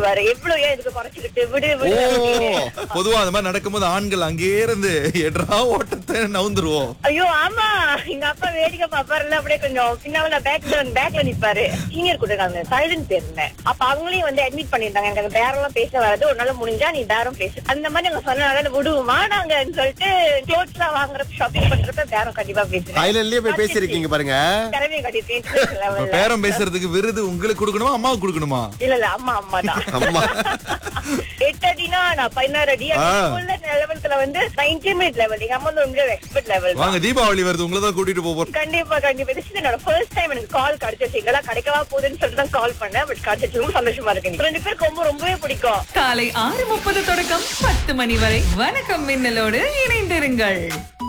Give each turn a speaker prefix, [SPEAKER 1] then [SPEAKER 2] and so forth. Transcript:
[SPEAKER 1] விடுவாரு எவ்வளவு ஏன் இதுக்கு குறைச்சிக்கிட்டு விடு
[SPEAKER 2] ஓ
[SPEAKER 1] விடு அப்படின்னு.
[SPEAKER 2] பொதுவா அந்த மாதிரி நடக்கும்போது ஆண்கள் அங்கேயே இருந்து எட்ரா ஓட்டத்தை நவுந்துருவோம்
[SPEAKER 1] ஐயோ ஆமா எங்க அப்பா வேடிக்கை பாப்பாருல அப்படியே கொஞ்சம் பின்னால பேக்ல பேக்ல நிப்பாரு சீனியர் கொடுக்காங்க சைலண்ட் பேருந்தேன் அப்ப அவங்களையும் வந்து அட்மிட் பண்ணிருந்தாங்க எனக்கு அந்த பேரம் எல்லாம் பேச வராது உன்னால முடிஞ்சா நீ பேரம் பேசு அந்த மாதிரி நாங்க சொன்னனால விடுவோமா நாங்கன்னு சொல்லிட்டு க்ளோத்ஸ் எல்லாம் வாங்குறப்ப ஷாப்பிங் பண்றப்ப பேரம் கண்டிப்பா பேசுறேன்
[SPEAKER 3] தாய்லாந்துலயே போய் பேசிருக்கீங்க பாருங்க
[SPEAKER 1] திறமையை
[SPEAKER 2] இப்ப
[SPEAKER 1] கட்டிட்டேன்
[SPEAKER 2] பேரம் பேசுறதுக்கு விருது உங்களுக்கு கொடுக்கணுமா அம்மாவுக்கு கொடுக்கணுமா
[SPEAKER 1] இல்ல இல்ல அம்மா அம்மா தான்
[SPEAKER 3] அம்மா
[SPEAKER 1] எட்டு அடினா நான் பதினாறு அடி
[SPEAKER 2] ஆ.
[SPEAKER 1] உள்ள லெவல்ஸ்ல வந்து நான் இன்டிமேட் லெவல் எங்க அம்மா வந்து ரொம்ப எக்ஸ்பர்ட் லெவல்
[SPEAKER 2] வாங்க தீபாவளி வருது உங்களை தான் கூட்டிட்டு போறோம்
[SPEAKER 1] கண்டிப்பா கண்டிப்பா this is என்னோட ஃபர்ஸ்ட் டைம் எனக்கு கால் கிடைச்சிச்சு எங்கெல்லாம் கிடைக்கவா போகுதுன்னு சொல்லிட்டு தான் கால் பண்ணேன் பட் கிடைச்சிச்சு ரொம்ப சந்தோஷமா இருக்கு ரெண்டு பேருக்கு ரொம்ப ரொம்பவே பிடிக்கும்
[SPEAKER 4] காலை ஆறு முப்பது தொடக்கம் பத்து மணி வரை வணக்கம் மின்னலோடு இணைந்திருங்கள்